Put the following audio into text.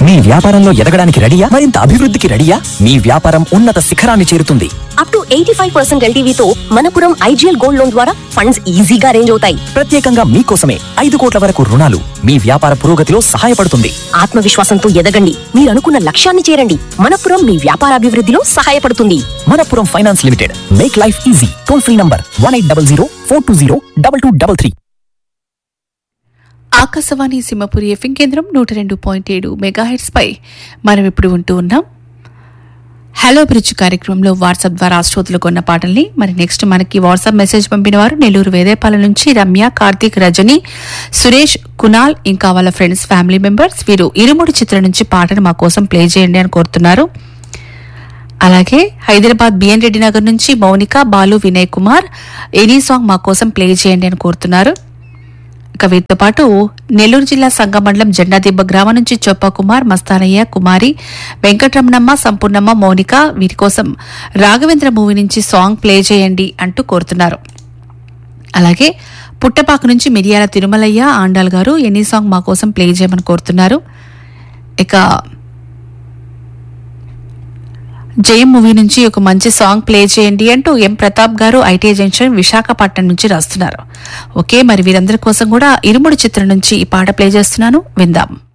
మీ వ్యాపారంలో ఎదగడానికి రెడీయా మరింత అభివృద్ధికి రెడీయా మీ వ్యాపారం ఉన్నత శిఖరాన్ని చేరుతుంది up to eighty five percent ఎల్టీవీతో మనపురం ఐజీఎల్ గోల్డ్ లోన్ ద్వారా ఫండ్స్ ఈజీగా రేంజ్ అవుతాయి ప్రత్యేకంగా మీకోసమే ఐదు కోట్ల వరకు రుణాలు మీ వ్యాపార పురోగతిలో సహాయపడుతుంది ఆత్మవిశ్వాసంతో ఎదగండి మీరు అనుకున్న లక్ష్యాన్ని చేరండి మనపురం మీ వ్యాపార అభివృద్ధిలో సహాయపడుతుంది Manappuram finance limited make life easy toll free number one eight double zero four two zero double two double three Akashvani Simhapuri FM కేంద్రం నూట రెండు పాయింట్ ఏడు మెగాహెడ్స్ పై మనం ఇప్పుడు ఉంటూ ఉన్నాం హలో బ్రిడ్జ్ కార్యక్రమంలో వాట్సాప్ ద్వారా శ్రోతలు కొన్న పాటల్ని మరి నెక్స్ట్ మనకి వాట్సాప్ మెసేజ్ పంపిన వారు నెల్లూరు వేదేపాల నుంచి రమ్య కార్తీక్ రజని సురేష్ కునాల్ ఇంకా వాళ్ళ ఫ్రెండ్స్ ఫ్యామిలీ మెంబర్స్ వీరు ఇరుముడి చిత్రం నుంచి పాటను మా కోసం ప్లే చేయండి అని కోరుతున్నారు అలాగే హైదరాబాద్ బిఎన్ రెడ్డి నగర్ నుంచి మౌనిక బాలు వినయ్ కుమార్ ఎనీ సాంగ్ మా కోసం ప్లే చేయండి అని కోరుతున్నారు ఇక వీరితో పాటు నెల్లూరు జిల్లా సంగమండలం జెండాదిబ్బ గ్రామం నుంచి చొప్ప కుమార్ మస్తానయ్య కుమారి వెంకటరమణమ్మ సంపూర్ణమ్మ మౌనిక వీరి కోసం రాఘవేంద్ర మూవీ నుంచి సాంగ్ ప్లే చేయండి అంటూ కోరుతున్నారు అలాగే పుట్టపాక నుంచి మిరియాల తిరుమలయ్య ఆండాల్ గారు ఎనీ సాంగ్ మా కోసం ప్లే చేయమని కోరుతున్నారు ఇక జయం మూవీ నుంచి ఒక మంచి సాంగ్ ప్లే చేయండి అంటూ ఎం ప్రతాప్ గారు ఐటీ జంక్షన్ విశాఖపట్నం నుంచి రాస్తున్నారు ఓకే మరి వీరందరి కోసం కూడా ఇరుముడి చిత్రం నుంచి ఈ పాట ప్లే చేస్తున్నాను విందాం